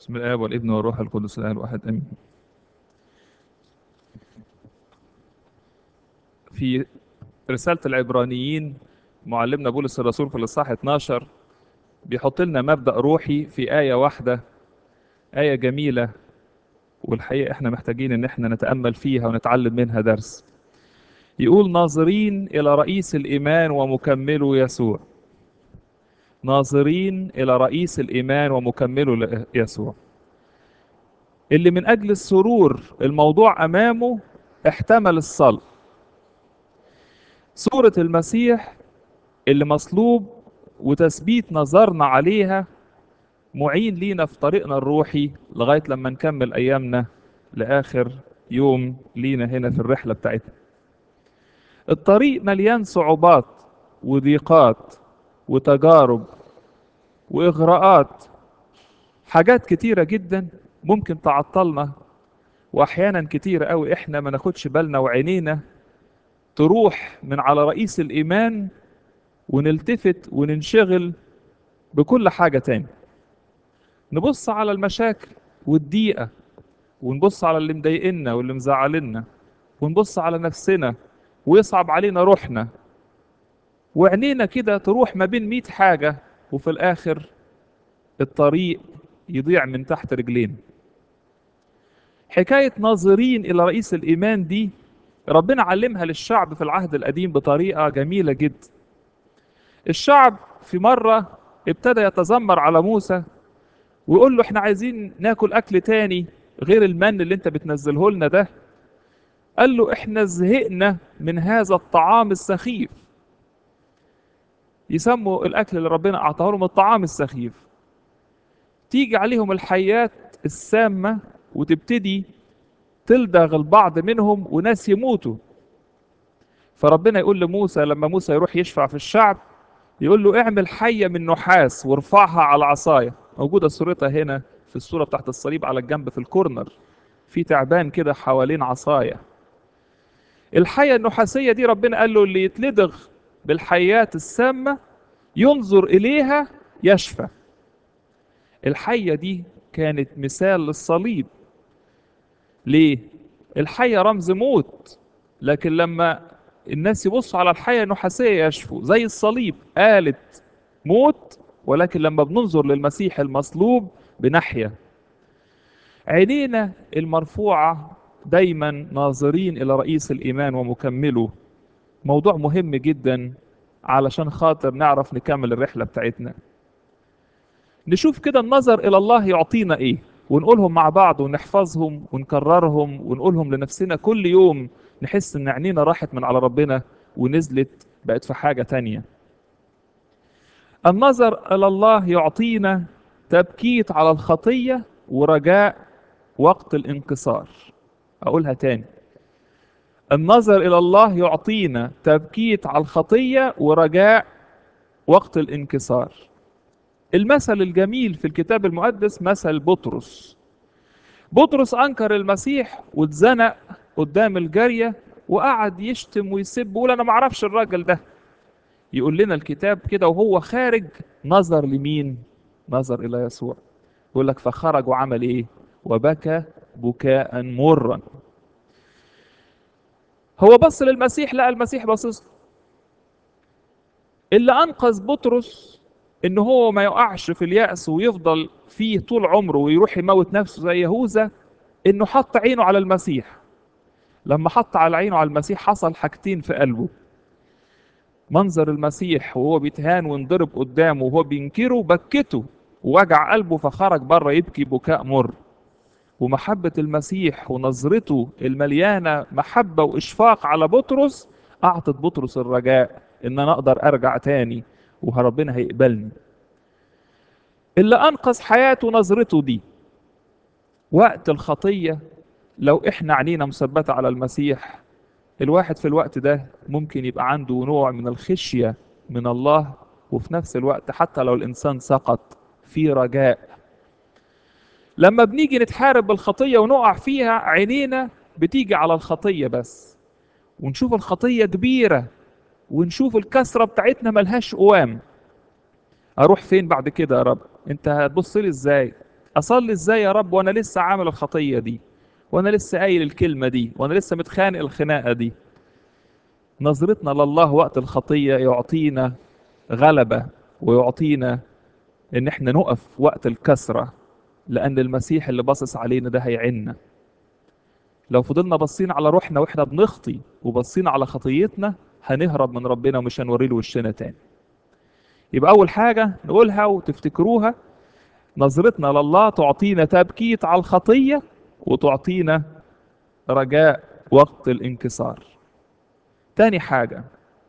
بسم الآب والابن والروح القدس الآن الواحد آمين. في رسالة العبرانيين معلمنا بولس الرسول في الإصحاح 12 بيحط لنا مبدأ روحي في آية واحدة آية جميلة والحقيقة احنا محتاجين ان احنا نتأمل فيها ونتعلم منها درس. يقول ناظرين إلى رئيس الإيمان ومكمله يسوع. ناظرين إلى رئيس الإيمان ومكمله يسوع. اللي من أجل السرور الموضوع أمامه احتمل الصلب. صورة المسيح اللي مصلوب وتثبيت نظرنا عليها معين لينا في طريقنا الروحي لغاية لما نكمل أيامنا لآخر يوم لينا هنا في الرحلة بتاعتنا الطريق مليان صعوبات وضيقات وتجارب وإغراءات حاجات كتيرة جدا ممكن تعطلنا وأحيانا كتيرة قوي إحنا ما ناخدش بالنا وعينينا تروح من على رئيس الإيمان ونلتفت وننشغل بكل حاجة تاني نبص على المشاكل والضيقة ونبص على اللي مضايقنا واللي مزعلنا ونبص على نفسنا ويصعب علينا روحنا وعينينا كده تروح ما بين مئة حاجة وفي الآخر الطريق يضيع من تحت رجلين حكاية ناظرين إلى رئيس الإيمان دي ربنا علمها للشعب في العهد القديم بطريقة جميلة جدا الشعب في مرة ابتدى يتذمر على موسى ويقول له احنا عايزين ناكل أكل تاني غير المن اللي انت بتنزله لنا ده قال له احنا زهقنا من هذا الطعام السخيف يسموا الاكل اللي ربنا اعطاه لهم الطعام السخيف تيجي عليهم الحيات السامه وتبتدي تلدغ البعض منهم وناس يموتوا فربنا يقول لموسى لما موسى يروح يشفع في الشعب يقول له اعمل حيه من نحاس وارفعها على عصايه موجوده صورتها هنا في الصوره بتاعت الصليب على الجنب في الكورنر في تعبان كده حوالين عصايه الحيه النحاسيه دي ربنا قال له اللي يتلدغ بالحيات السامه ينظر اليها يشفى الحيه دي كانت مثال للصليب ليه الحيه رمز موت لكن لما الناس يبصوا على الحيه النحاسيه يشفوا زي الصليب قالت موت ولكن لما بننظر للمسيح المصلوب بنحيا عينينا المرفوعه دايما ناظرين الى رئيس الايمان ومكمله موضوع مهم جدا علشان خاطر نعرف نكمل الرحله بتاعتنا نشوف كده النظر الى الله يعطينا ايه ونقولهم مع بعض ونحفظهم ونكررهم ونقولهم لنفسنا كل يوم نحس ان عينينا راحت من على ربنا ونزلت بقت في حاجه تانيه النظر الى الله يعطينا تبكيت على الخطيه ورجاء وقت الانكسار اقولها تاني النظر الى الله يعطينا تبكيت على الخطيه ورجاء وقت الانكسار المثل الجميل في الكتاب المقدس مثل بطرس بطرس انكر المسيح واتزنق قدام الجاريه وقعد يشتم ويسب ويقول انا ما اعرفش الراجل ده يقول لنا الكتاب كده وهو خارج نظر لمين نظر الى يسوع يقول لك فخرج وعمل ايه وبكى بكاء مرا هو بص للمسيح لقى المسيح باصص اللي انقذ بطرس ان هو ما يقعش في اليأس ويفضل فيه طول عمره ويروح يموت نفسه زي يهوذا انه حط عينه على المسيح لما حط على عينه على المسيح حصل حاجتين في قلبه منظر المسيح وهو بيتهان وانضرب قدامه وهو بينكره بكته ووجع قلبه فخرج بره يبكي بكاء مر ومحبة المسيح ونظرته المليانة محبة وإشفاق على بطرس أعطت بطرس الرجاء إن أنا أقدر أرجع تاني وربنا هيقبلني اللي أنقذ حياته نظرته دي وقت الخطية لو إحنا عينينا مثبتة على المسيح الواحد في الوقت ده ممكن يبقى عنده نوع من الخشية من الله وفي نفس الوقت حتى لو الإنسان سقط في رجاء لما بنيجي نتحارب بالخطية ونقع فيها عينينا بتيجي على الخطية بس ونشوف الخطية كبيرة ونشوف الكسرة بتاعتنا ملهاش قوام اروح فين بعد كده يا رب انت هتبص لي ازاي اصلي ازاي يا رب وانا لسه عامل الخطيه دي وانا لسه قايل الكلمه دي وانا لسه متخانق الخناقه دي نظرتنا لله وقت الخطيه يعطينا غلبه ويعطينا ان احنا نقف وقت الكسره لان المسيح اللي باصص علينا ده هيعنا لو فضلنا باصين على روحنا واحنا بنخطي وباصين على خطيتنا هنهرب من ربنا ومش هنوري له وشنا تاني يبقى اول حاجه نقولها وتفتكروها نظرتنا لله تعطينا تبكيت على الخطيه وتعطينا رجاء وقت الانكسار تاني حاجه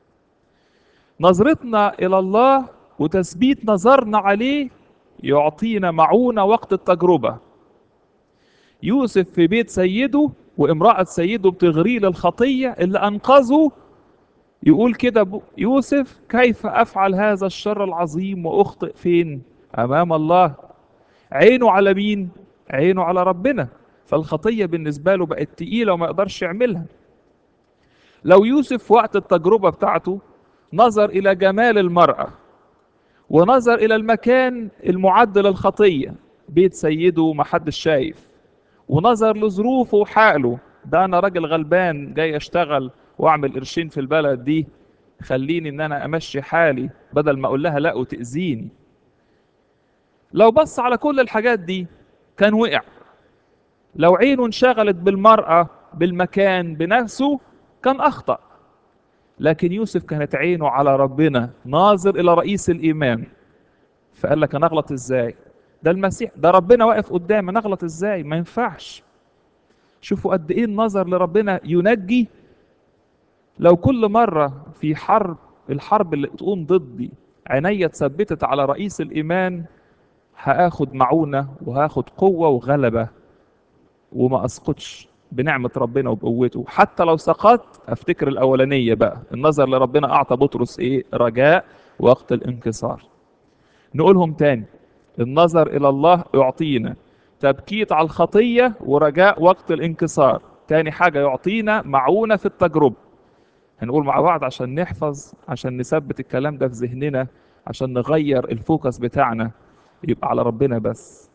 نظرتنا الى الله وتثبيت نظرنا عليه يعطينا معونة وقت التجربة يوسف في بيت سيده وامرأة سيده بتغريه للخطية اللي أنقذه يقول كده يوسف كيف أفعل هذا الشر العظيم وأخطئ فين أمام الله عينه على مين عينه على ربنا فالخطية بالنسبة له بقت تقيلة وما يقدرش يعملها لو يوسف وقت التجربة بتاعته نظر إلى جمال المرأة ونظر إلى المكان المعد للخطية بيت سيده ما حدش شايف ونظر لظروفه وحاله ده أنا راجل غلبان جاي أشتغل وأعمل قرشين في البلد دي خليني إن أنا أمشي حالي بدل ما أقول لها لا وتأذيني لو بص على كل الحاجات دي كان وقع لو عينه انشغلت بالمرأة بالمكان بنفسه كان أخطأ لكن يوسف كانت عينه على ربنا ناظر الى رئيس الايمان فقال لك انا اغلط ازاي ده المسيح ده ربنا واقف قدامي انا اغلط ازاي ما ينفعش شوفوا قد ايه النظر لربنا ينجي لو كل مره في حرب الحرب اللي تقوم ضدي عينيا اتثبتت على رئيس الايمان هاخد معونه وهاخد قوه وغلبه وما اسقطش بنعمة ربنا وبقوته حتى لو سقطت افتكر الأولانية بقى النظر لربنا أعطى بطرس إيه رجاء وقت الانكسار نقولهم تاني النظر إلى الله يعطينا تبكيت على الخطية ورجاء وقت الانكسار تاني حاجة يعطينا معونة في التجربة هنقول مع بعض عشان نحفظ عشان نثبت الكلام ده في ذهننا عشان نغير الفوكس بتاعنا يبقى على ربنا بس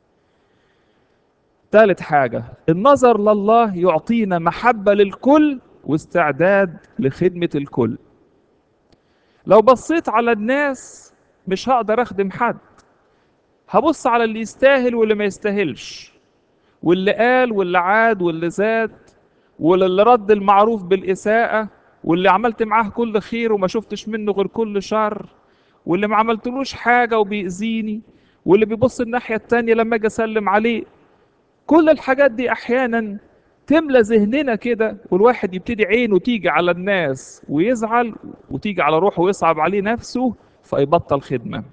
ثالث حاجة النظر لله يعطينا محبة للكل واستعداد لخدمة الكل لو بصيت على الناس مش هقدر اخدم حد هبص على اللي يستاهل واللي ما يستاهلش واللي قال واللي عاد واللي زاد واللي رد المعروف بالإساءة واللي عملت معاه كل خير وما شفتش منه غير كل شر واللي ما عملتلوش حاجة وبيأذيني واللي بيبص الناحية التانية لما اجي اسلم عليه كل الحاجات دي احيانا تملى ذهننا كده والواحد يبتدي عينه تيجي على الناس ويزعل وتيجي على روحه ويصعب عليه نفسه فيبطل خدمه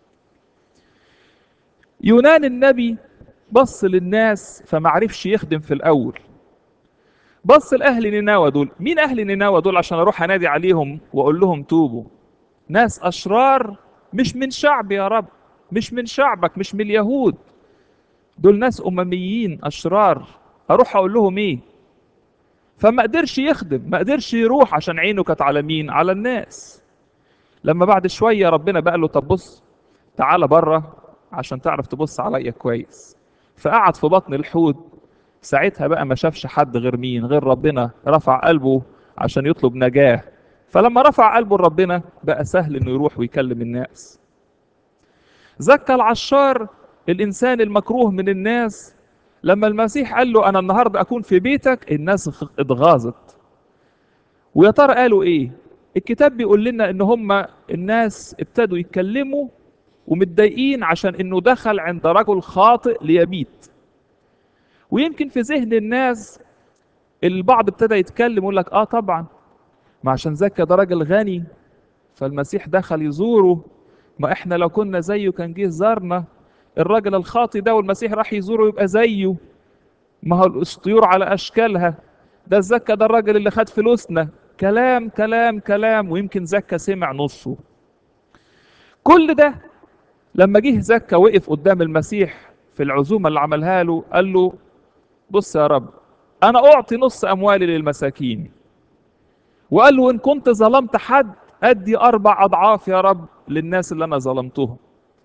يونان النبي بص للناس فمعرفش يخدم في الاول بص لاهل نينوى دول مين اهل نينوى دول عشان اروح انادي عليهم واقول لهم توبوا ناس اشرار مش من شعب يا رب مش من شعبك مش من اليهود دول ناس أمميين أشرار أروح أقول لهم إيه فما قدرش يخدم ما قدرش يروح عشان عينه كانت على مين على الناس لما بعد شوية ربنا بقى له طب بص تعالى بره عشان تعرف تبص عليا كويس فقعد في بطن الحوت ساعتها بقى ما شافش حد غير مين غير ربنا رفع قلبه عشان يطلب نجاة فلما رفع قلبه لربنا بقى سهل انه يروح ويكلم الناس زكى العشار الانسان المكروه من الناس لما المسيح قال له انا النهارده اكون في بيتك الناس اتغاظت ويا ترى قالوا ايه الكتاب بيقول لنا ان هم الناس ابتدوا يتكلموا ومتضايقين عشان انه دخل عند رجل خاطئ ليبيت ويمكن في ذهن الناس البعض ابتدى يتكلم يقول لك اه طبعا ما عشان زكى ده راجل غني فالمسيح دخل يزوره ما احنا لو كنا زيه كان جه زارنا الراجل الخاطي ده والمسيح راح يزوره يبقى زيه ما هو الطيور على اشكالها ده الزكى ده الراجل اللي خد فلوسنا كلام كلام كلام ويمكن زكى سمع نصه كل ده لما جه زكى وقف قدام المسيح في العزومه اللي عملها له قال له بص يا رب انا اعطي نص اموالي للمساكين وقال له ان كنت ظلمت حد ادي اربع اضعاف يا رب للناس اللي انا ظلمتهم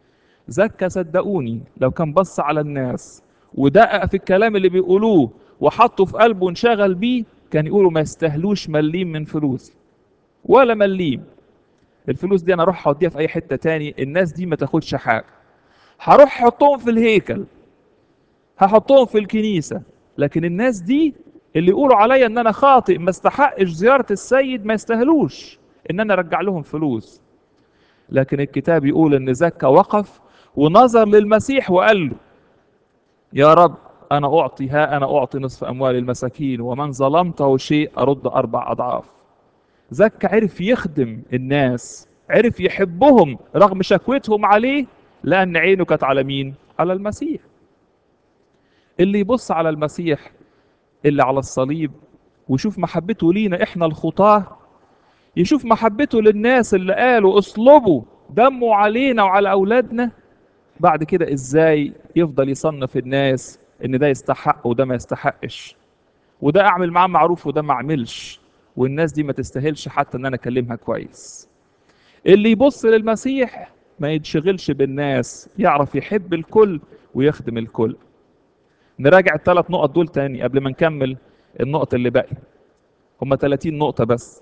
زكى صدقوني لو كان بص على الناس ودقق في الكلام اللي بيقولوه وحطه في قلبه وانشغل بيه كان يقولوا ما يستاهلوش مليم من فلوس ولا مليم الفلوس دي انا اروح اوديها في اي حته تاني الناس دي ما تاخدش حاجه هروح احطهم في الهيكل هحطهم في الكنيسه لكن الناس دي اللي يقولوا عليا ان انا خاطئ ما استحقش زياره السيد ما يستاهلوش ان انا ارجع لهم فلوس لكن الكتاب يقول ان زكا وقف ونظر للمسيح وقال له يا رب انا اعطي ها انا اعطي نصف اموال المساكين ومن ظلمته شيء ارد اربع اضعاف زكا عرف يخدم الناس عرف يحبهم رغم شكوتهم عليه لان عينه كانت على مين على المسيح اللي يبص على المسيح اللي على الصليب ويشوف محبته لينا احنا الخطاه يشوف محبته للناس اللي قالوا اصلبوا دموا علينا وعلى اولادنا بعد كده ازاي يفضل يصنف الناس ان ده يستحق وده ما يستحقش وده اعمل معاه معروف وده ما اعملش والناس دي ما تستاهلش حتى ان انا اكلمها كويس اللي يبص للمسيح ما يتشغلش بالناس يعرف يحب الكل ويخدم الكل نراجع الثلاث نقط دول تاني قبل ما نكمل النقط اللي باقي هما 30 نقطة بس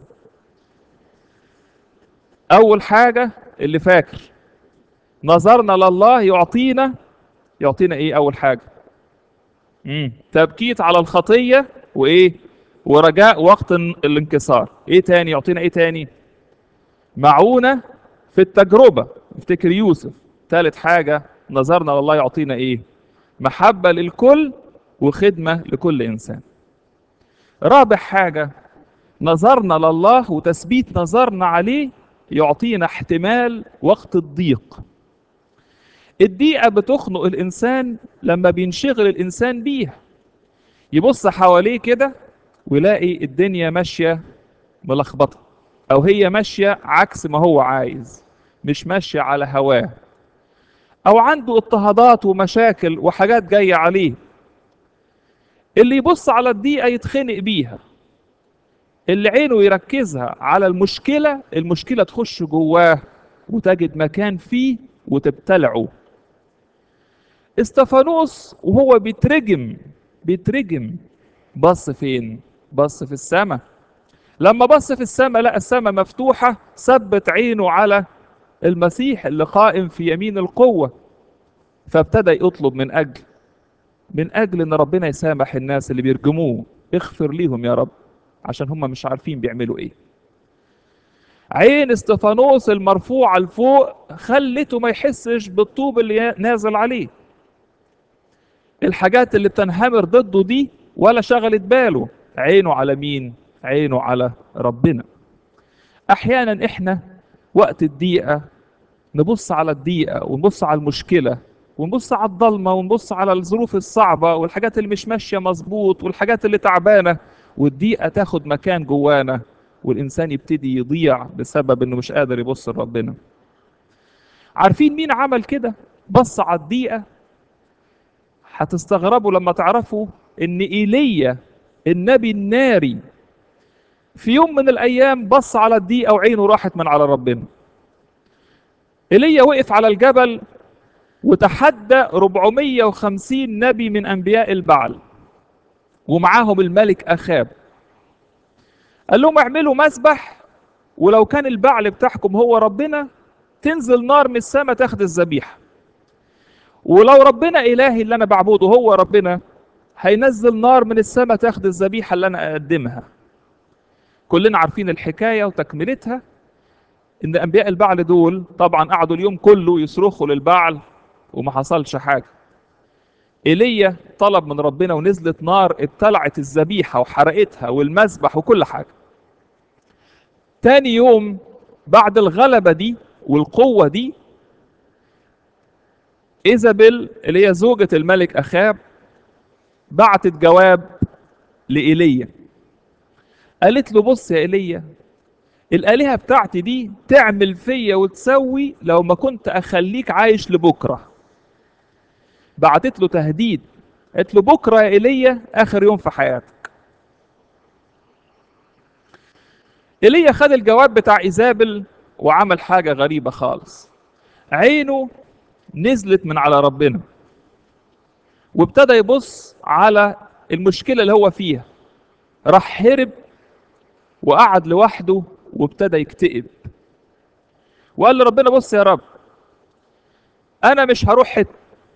أول حاجة اللي فاكر نظرنا لله يعطينا يعطينا إيه أول حاجة مم. تبكيت على الخطية وإيه ورجاء وقت الانكسار إيه تاني يعطينا إيه تاني معونة في التجربة افتكر يوسف ثالث حاجة نظرنا لله يعطينا إيه محبة للكل وخدمة لكل إنسان رابع حاجة نظرنا لله وتثبيت نظرنا عليه يعطينا احتمال وقت الضيق الضيقة بتخنق الإنسان لما بينشغل الإنسان بيها يبص حواليه كده ويلاقي الدنيا ماشية ملخبطة أو هي ماشية عكس ما هو عايز مش ماشية على هواه أو عنده اضطهادات ومشاكل وحاجات جاية عليه اللي يبص على الضيقة يتخنق بيها اللي عينه يركزها على المشكلة المشكلة تخش جواه وتجد مكان فيه وتبتلعه استفانوس وهو بيترجم بيترجم بص فين بص في السماء لما بص في السماء لقى السماء مفتوحة ثبت عينه على المسيح اللي قائم في يمين القوة فابتدى يطلب من أجل من أجل إن ربنا يسامح الناس اللي بيرجموه اغفر ليهم يا رب عشان هم مش عارفين بيعملوا ايه عين استفانوس المرفوعة لفوق خلته ما يحسش بالطوب اللي نازل عليه الحاجات اللي بتنهمر ضده دي ولا شغلت باله عينه على مين عينه على ربنا احيانا احنا وقت الضيقة نبص على الضيقة ونبص على المشكلة ونبص على الضلمة ونبص على الظروف الصعبة والحاجات اللي مش ماشية مظبوط والحاجات اللي تعبانة والضيقة تاخد مكان جوانا والإنسان يبتدي يضيع بسبب إنه مش قادر يبص لربنا. عارفين مين عمل كده؟ بص على الضيقة هتستغربوا لما تعرفوا إن إيليا النبي الناري في يوم من الأيام بص على الضيقة وعينه راحت من على ربنا. إيليا وقف على الجبل وتحدى 450 نبي من أنبياء البعل ومعاهم الملك أخاب قال لهم اعملوا مسبح ولو كان البعل بتاعكم هو ربنا تنزل نار من السماء تاخد الذبيحة ولو ربنا إلهي اللي أنا بعبده هو ربنا هينزل نار من السماء تاخد الذبيحة اللي أنا أقدمها كلنا عارفين الحكاية وتكملتها إن أنبياء البعل دول طبعا قعدوا اليوم كله يصرخوا للبعل وما حصلش حاجة ايليا طلب من ربنا ونزلت نار ابتلعت الذبيحة وحرقتها والمذبح وكل حاجة تاني يوم بعد الغلبة دي والقوة دي إيزابيل اللي هي زوجة الملك أخاب بعتت جواب لإيليا قالت له بص يا إيليا الآلهة بتاعتي دي تعمل فيا وتسوي لو ما كنت أخليك عايش لبكرة بعتت له تهديد قالت له بكرة يا إيليا آخر يوم في حياتك إيليا خد الجواب بتاع إيزابل وعمل حاجة غريبة خالص عينه نزلت من على ربنا وابتدى يبص على المشكلة اللي هو فيها راح هرب وقعد لوحده وابتدى يكتئب وقال لربنا بص يا رب انا مش هروح حته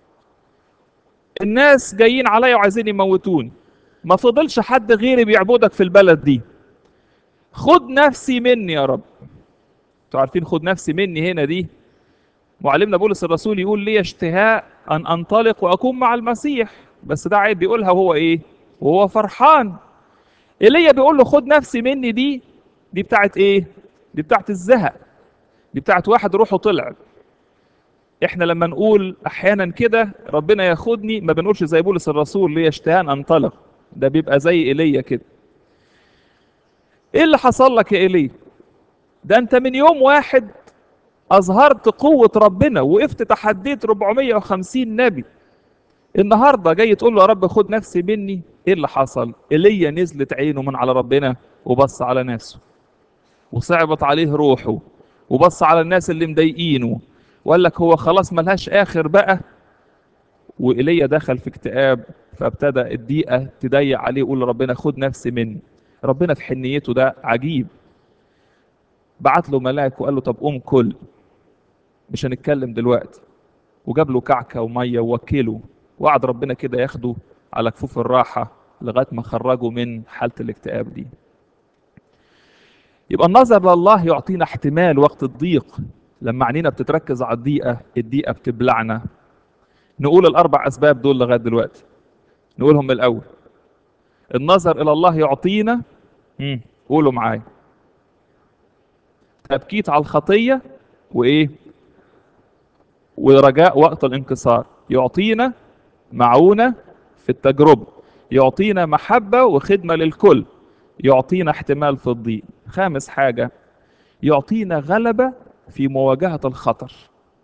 الناس جايين عليا وعايزين يموتوني ما فضلش حد غيري بيعبدك في البلد دي خد نفسي مني يا رب انتوا عارفين خد نفسي مني هنا دي معلمنا بولس الرسول يقول لي اشتهاء ان انطلق واكون مع المسيح بس ده عيب بيقولها وهو ايه وهو فرحان ايليا بيقول له خد نفسي مني دي دي بتاعت ايه دي بتاعت الزهق دي بتاعت واحد روحه طلع احنا لما نقول احيانا كده ربنا ياخدني ما بنقولش زي بولس الرسول ليه اشتهان انطلق ده بيبقى زي ايليا كده ايه اللي حصل لك يا ايليا ده انت من يوم واحد اظهرت قوة ربنا وقفت تحديت 450 نبي النهارده جاي تقول له يا رب خد نفسي مني ايه اللي حصل ايليا نزلت عينه من على ربنا وبص على نفسه وصعبت عليه روحه وبص على الناس اللي مضايقينه وقال لك هو خلاص ملهاش اخر بقى وايليا دخل في اكتئاب فابتدى الضيقه تضيق عليه يقول لربنا خد نفسي مني ربنا في حنيته ده عجيب بعت له ملاك وقال له طب قوم كل مش هنتكلم دلوقتي وجاب له كعكه وميه ووكله وقعد ربنا كده ياخده على كفوف الراحه لغايه ما خرجه من حاله الاكتئاب دي يبقى النظر لله يعطينا احتمال وقت الضيق لما عينينا بتتركز على الضيقه الضيقه بتبلعنا نقول الاربع اسباب دول لغايه دلوقتي نقولهم من الاول النظر الى الله يعطينا مم. قولوا معايا تبكيت على الخطيه وايه ورجاء وقت الانكسار يعطينا معونه في التجربه يعطينا محبه وخدمه للكل يعطينا احتمال في الضيق خامس حاجه يعطينا غلبه في مواجهه الخطر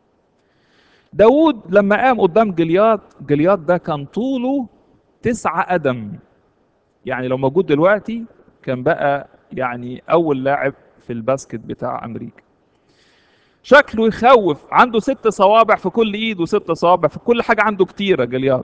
داود لما قام قدام جلياد جلياد ده كان طوله تسعة قدم يعني لو موجود دلوقتي كان بقى يعني أول لاعب في الباسكت بتاع أمريكا شكله يخوف عنده ست صوابع في كل ايد وست صوابع في كل حاجة عنده كتيرة جلياد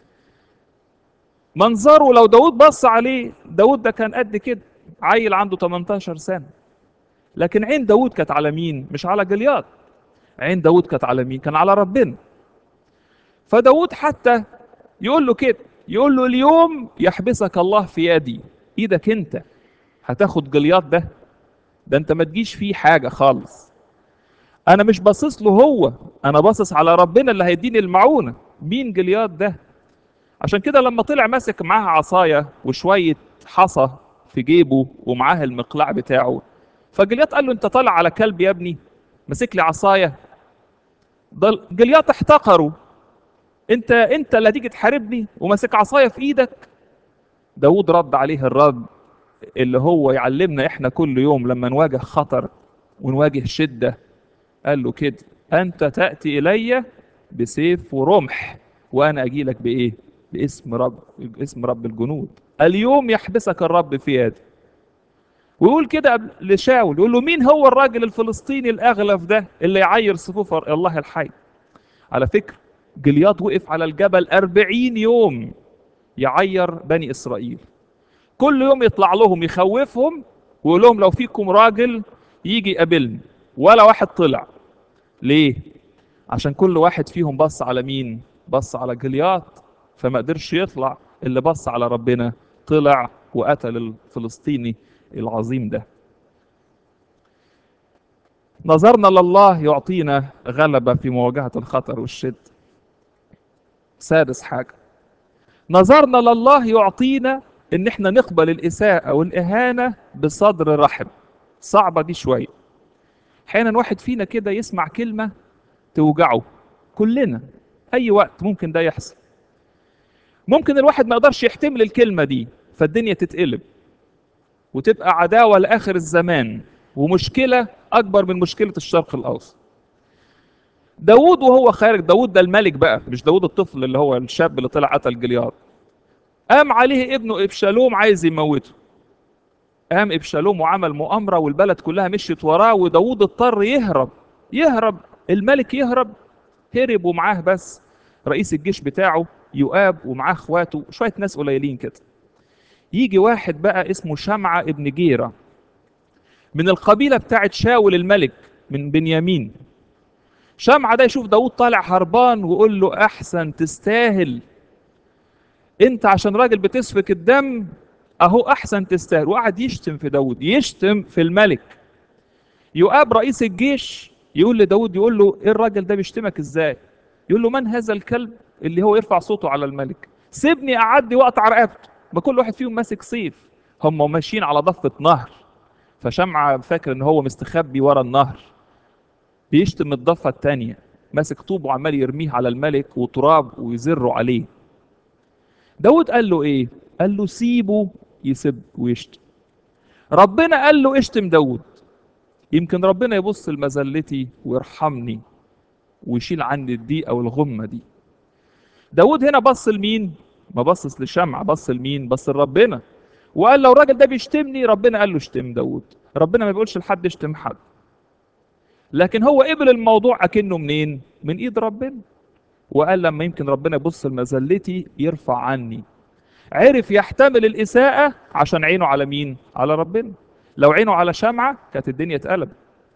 منظره لو داود بص عليه داود ده كان قد كده عيل عنده 18 سنة لكن عين داود كانت على مين مش على جلياد عين داود كانت على مين كان على ربنا فداود حتى يقول له كده يقول له اليوم يحبسك الله في يدي ايدك انت هتاخد جلياد ده ده انت ما تجيش فيه حاجة خالص انا مش باصص له هو انا باصص على ربنا اللي هيديني المعونة مين جلياد ده عشان كده لما طلع ماسك معاه عصاية وشوية حصى في جيبه ومعاه المقلاع بتاعه فجليات قال له انت طالع على كلب يا ابني ماسك لي عصايه ده جليات احتقره انت انت اللي هتيجي تحاربني وماسك عصايه في ايدك داود رد عليه الرد اللي هو يعلمنا احنا كل يوم لما نواجه خطر ونواجه شده قال له كده انت تاتي الي بسيف ورمح وانا اجي لك بايه باسم رب اسم رب الجنود اليوم يحبسك الرب في يدي ويقول كده لشاول يقول له مين هو الراجل الفلسطيني الاغلف ده اللي يعير صفوف الله الحي على فكرة جلياط وقف على الجبل أربعين يوم يعير بني إسرائيل كل يوم يطلع لهم يخوفهم ويقول لهم لو فيكم راجل يجي يقابلني ولا واحد طلع ليه عشان كل واحد فيهم بص على مين بص على جلياط فما قدرش يطلع اللي بص على ربنا طلع وقتل الفلسطيني العظيم ده نظرنا لله يعطينا غلبة في مواجهة الخطر والشد سادس حاجة نظرنا لله يعطينا ان احنا نقبل الاساءة والاهانة بصدر رحب صعبة دي شوية احيانا واحد فينا كده يسمع كلمة توجعه كلنا اي وقت ممكن ده يحصل ممكن الواحد ما يقدرش يحتمل الكلمة دي فالدنيا تتقلب وتبقى عداوة لآخر الزمان ومشكلة أكبر من مشكلة الشرق الأوسط داود وهو خارج داود ده الملك بقى مش داود الطفل اللي هو الشاب اللي طلع قتل جلياد قام عليه ابنه إبشالوم عايز يموته قام إبشالوم وعمل مؤامرة والبلد كلها مشيت وراه وداود اضطر يهرب يهرب الملك يهرب هرب ومعاه بس رئيس الجيش بتاعه يؤاب ومعاه اخواته شويه ناس قليلين كده يجي واحد بقى اسمه شمعة ابن جيرة من القبيلة بتاعت شاول الملك من بنيامين شمعة ده يشوف داود طالع هربان ويقول له أحسن تستاهل أنت عشان راجل بتسفك الدم أهو أحسن تستاهل وقعد يشتم في داود يشتم في الملك يؤاب رئيس الجيش يقول لداود يقول له إيه الراجل ده بيشتمك إزاي يقول له من هذا الكلب اللي هو يرفع صوته على الملك سيبني أعدي وأقطع رقبته ما كل واحد فيهم ماسك سيف هم ماشيين على ضفة نهر فشمعة فاكر ان هو مستخبي ورا النهر بيشتم الضفة التانية ماسك طوب وعمال يرميه على الملك وتراب ويزره عليه داود قال له ايه قال له سيبه يسب ويشتم ربنا قال له اشتم داود يمكن ربنا يبص لمذلتي ويرحمني ويشيل عني الضيقة والغمة دي داود هنا بص لمين ما بصص للشمع بص لمين بص لربنا وقال لو الراجل ده بيشتمني ربنا قال له اشتم داود ربنا ما بيقولش لحد اشتم حد لكن هو قبل الموضوع اكنه منين من ايد ربنا وقال لما يمكن ربنا يبص لمذلتي يرفع عني عرف يحتمل الإساءة عشان عينه على مين على ربنا لو عينه على شمعة كانت الدنيا اتقلبت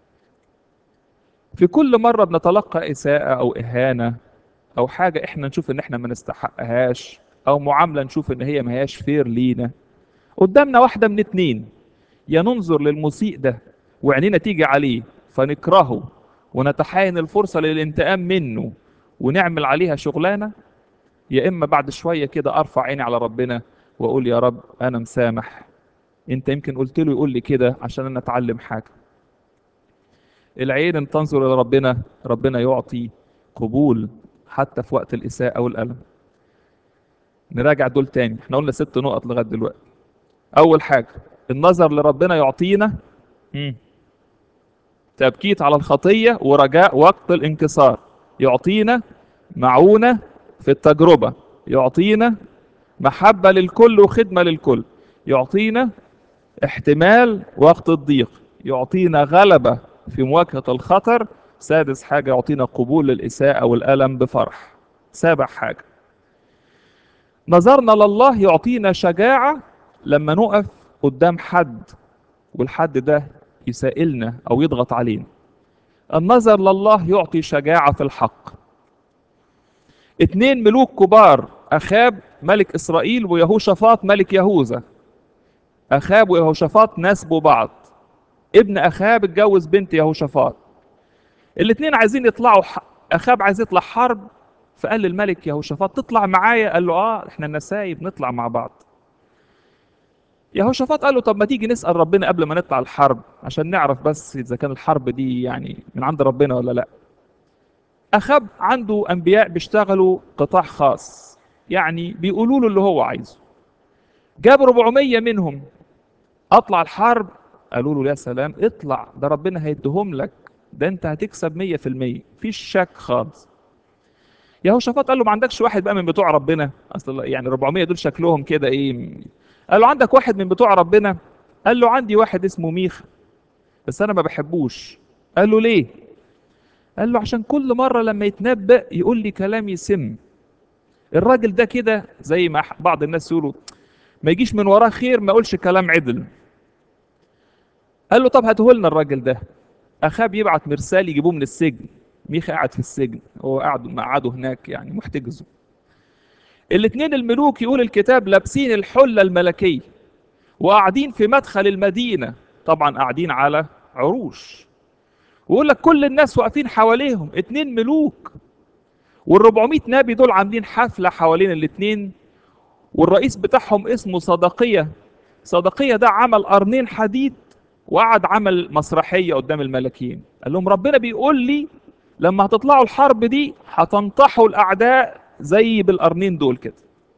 في كل مرة بنتلقى إساءة أو إهانة أو حاجة إحنا نشوف إن إحنا ما نستحقهاش أو معاملة نشوف إن هي ما هياش فير لينا قدامنا واحدة من اتنين يا ننظر للمسيء ده وعينينا تيجي عليه فنكرهه ونتحاين الفرصة للانتقام منه ونعمل عليها شغلانة يا إما بعد شوية كده أرفع عيني على ربنا وأقول يا رب أنا مسامح أنت يمكن قلت له يقول لي كده عشان أنا أتعلم حاجة العين ان تنظر إلى ربنا ربنا يعطي قبول حتى في وقت الإساءة والألم نراجع دول تاني احنا قلنا ست نقط لغاية دلوقتي أول حاجة النظر لربنا يعطينا مم. تبكيت على الخطية ورجاء وقت الانكسار يعطينا معونة في التجربة يعطينا محبة للكل وخدمة للكل يعطينا احتمال وقت الضيق يعطينا غلبة في مواجهة الخطر سادس حاجة يعطينا قبول للإساءة والألم بفرح سابع حاجة نظرنا لله يعطينا شجاعة لما نقف قدام حد والحد ده يسائلنا أو يضغط علينا النظر لله يعطي شجاعة في الحق اتنين ملوك كبار أخاب ملك إسرائيل ويهوشافاط ملك يهوذا أخاب ويهوشافاط ناسبوا بعض ابن أخاب اتجوز بنت يهوشافاط الاتنين عايزين يطلعوا ح... أخاب عايز يطلع حرب فقال للملك يهوشافاط تطلع معايا قال له اه احنا النسايب نطلع مع بعض يهوشافاط قال له طب ما تيجي نسأل ربنا قبل ما نطلع الحرب عشان نعرف بس إذا كان الحرب دي يعني من عند ربنا ولا لا أخاب عنده أنبياء بيشتغلوا قطاع خاص يعني بيقولوا له اللي هو عايزه جاب 400 منهم أطلع الحرب قالوا له يا سلام اطلع ده ربنا هيديهم لك ده انت هتكسب 100% فيش شك خالص يهوشافاط قال له ما عندكش واحد بقى من بتوع ربنا اصل يعني 400 دول شكلهم كده ايه قال له عندك واحد من بتوع ربنا قال له عندي واحد اسمه ميخا بس انا ما بحبوش قال له ليه قال له عشان كل مرة لما يتنبأ يقول لي كلام يسم الراجل ده كده زي ما بعض الناس يقولوا ما يجيش من وراه خير ما يقولش كلام عدل قال له طب هاتهولنا الراجل ده اخاب يبعت مرسال يجيبوه من السجن ميخا قاعد في السجن هو قاعد مقعده هناك يعني محتجزه الاثنين الملوك يقول الكتاب لابسين الحلة الملكية وقاعدين في مدخل المدينة طبعا قاعدين على عروش ويقول لك كل الناس واقفين حواليهم اتنين ملوك وال400 نبي دول عاملين حفلة حوالين الاتنين والرئيس بتاعهم اسمه صدقية صدقية ده عمل قرنين حديد وقعد عمل مسرحية قدام الملكين قال لهم ربنا بيقول لي لما هتطلعوا الحرب دي هتنطحوا الأعداء زي بالقرنين دول كده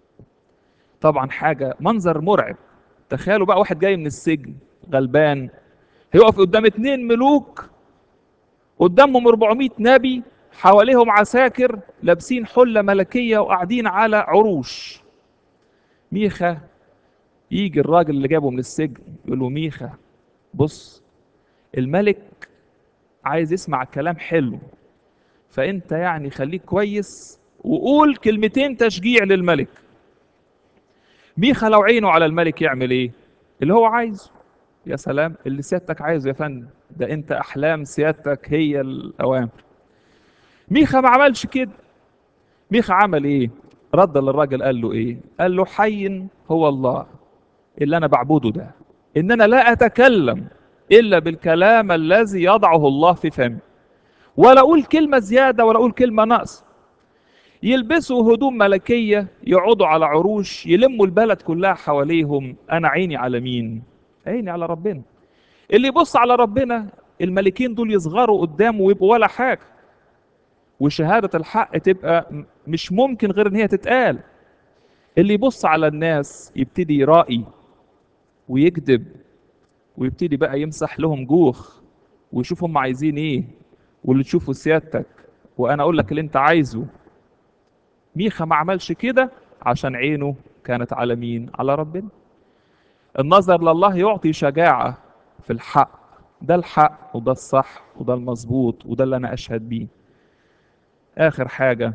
طبعا حاجة منظر مرعب تخيلوا بقى واحد جاي من السجن غلبان هيقف قدام اتنين ملوك قدامهم 400 نبي حواليهم عساكر لابسين حلة ملكية وقاعدين على عروش ميخا يجي الراجل اللي جابه من السجن يقول له ميخا بص الملك عايز يسمع كلام حلو فانت يعني خليك كويس وقول كلمتين تشجيع للملك ميخا لو عينه على الملك يعمل ايه اللي هو عايزه يا سلام اللي سيادتك عايزه يا فندم ده انت احلام سيادتك هي الاوامر ميخا ما عملش كده ميخا عمل ايه رد للراجل قال له ايه قال له حي هو الله اللي انا بعبده ده ان انا لا اتكلم الا بالكلام الذي يضعه الله في فمي ولا اقول كلمه زياده ولا اقول كلمه نقص يلبسوا هدوم ملكيه يقعدوا على عروش يلموا البلد كلها حواليهم انا عيني على مين عيني على ربنا اللي يبص على ربنا الملكين دول يصغروا قدامه ويبقوا ولا حاجه وشهاده الحق تبقى م- مش ممكن غير ان هي تتقال اللي يبص على الناس يبتدي يرائي ويكذب ويبتدي بقى يمسح لهم جوخ ويشوف هم عايزين ايه واللي تشوفه سيادتك وانا اقول لك اللي انت عايزه ميخا ما عملش كده عشان عينه كانت على مين على ربنا النظر لله يعطي شجاعة في الحق ده الحق وده الصح وده المظبوط وده اللي انا اشهد بيه اخر حاجة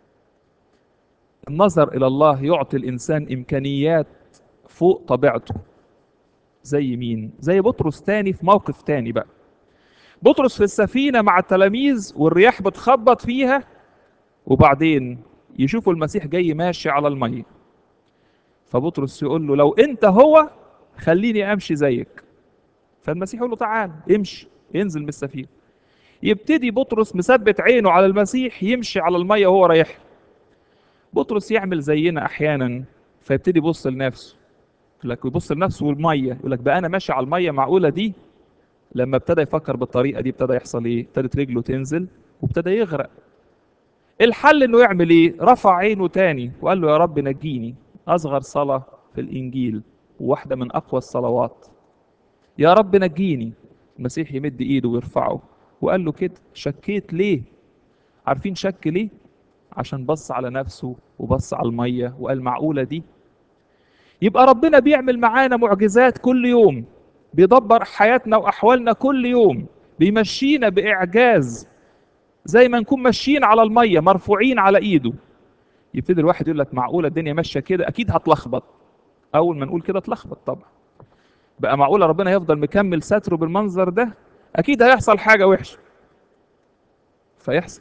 النظر الى الله يعطي الانسان امكانيات فوق طبيعته زي مين زي بطرس تاني في موقف تاني بقى بطرس في السفينة مع التلاميذ والرياح بتخبط فيها وبعدين يشوفوا المسيح جاي ماشي على المية فبطرس يقول له لو انت هو خليني امشي زيك فالمسيح يقول له تعال امشي ينزل من السفينة يبتدي بطرس مثبت عينه على المسيح يمشي على المية وهو رايح بطرس يعمل زينا احيانا فيبتدي يبص لنفسه يقول لك يبص لنفسه والميه يقول لك بقى انا ماشي على الميه معقوله دي لما ابتدى يفكر بالطريقه دي ابتدى يحصل ايه ابتدت رجله تنزل وابتدى يغرق الحل انه يعمل ايه رفع عينه تاني وقال له يا رب نجيني اصغر صلاه في الانجيل وواحده من اقوى الصلوات يا رب نجيني المسيح يمد ايده ويرفعه وقال له كده شكيت ليه عارفين شك ليه عشان بص على نفسه وبص على الميه وقال معقوله دي يبقى ربنا بيعمل معانا معجزات كل يوم بيدبر حياتنا واحوالنا كل يوم بيمشينا باعجاز زي ما نكون ماشيين على الميه مرفوعين على ايده يبتدي الواحد يقول لك معقوله الدنيا ماشيه كده اكيد هتلخبط اول ما نقول كده اتلخبط طبعا بقى معقوله ربنا يفضل مكمل ستره بالمنظر ده اكيد هيحصل حاجه وحشه فيحصل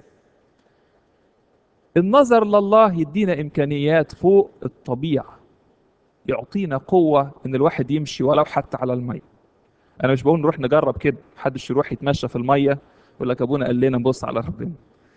النظر لله يدينا امكانيات فوق الطبيعه يعطينا قوه ان الواحد يمشي ولو حتى على الميه انا مش بقول نروح نجرب كده محدش يروح يتمشى في الميه يقول لك ابونا قال لنا نبص على ربنا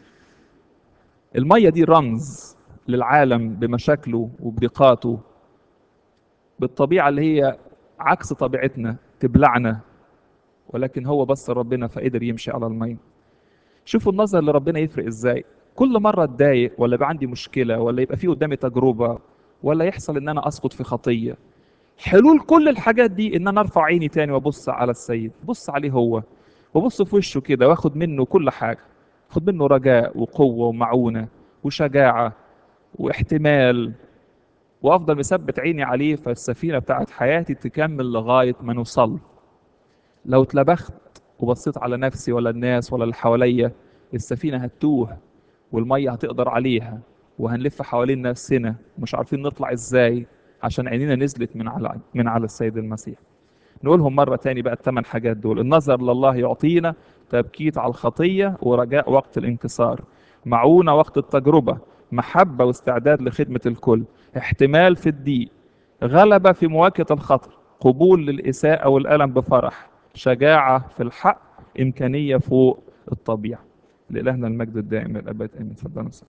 الميه دي رمز للعالم بمشاكله وبضيقاته بالطبيعه اللي هي عكس طبيعتنا تبلعنا ولكن هو بص ربنا فقدر يمشي على الميه شوفوا النظر لربنا يفرق ازاي كل مره اتضايق ولا يبقى عندي مشكله ولا يبقى في قدامي تجربه ولا يحصل ان انا اسقط في خطيه حلول كل الحاجات دي ان انا ارفع عيني تاني وابص على السيد بص عليه هو وابص في وشه كده واخد منه كل حاجه خد منه رجاء وقوه ومعونه وشجاعه واحتمال وافضل مثبت عيني عليه فالسفينه بتاعت حياتي تكمل لغايه ما نوصل لو اتلبخت وبصيت على نفسي ولا الناس ولا اللي حواليا السفينه هتتوه والميه هتقدر عليها وهنلف حوالين نفسنا مش عارفين نطلع ازاي عشان عينينا نزلت من على من على السيد المسيح نقولهم مرة تاني بقى الثمان حاجات دول النظر لله يعطينا تبكيت على الخطية ورجاء وقت الانكسار معونة وقت التجربة محبة واستعداد لخدمة الكل احتمال في الضيق غلبة في مواجهة الخطر قبول للإساءة والألم بفرح شجاعة في الحق إمكانية فوق الطبيعة لإلهنا المجد الدائم الأبد آمين تفضلوا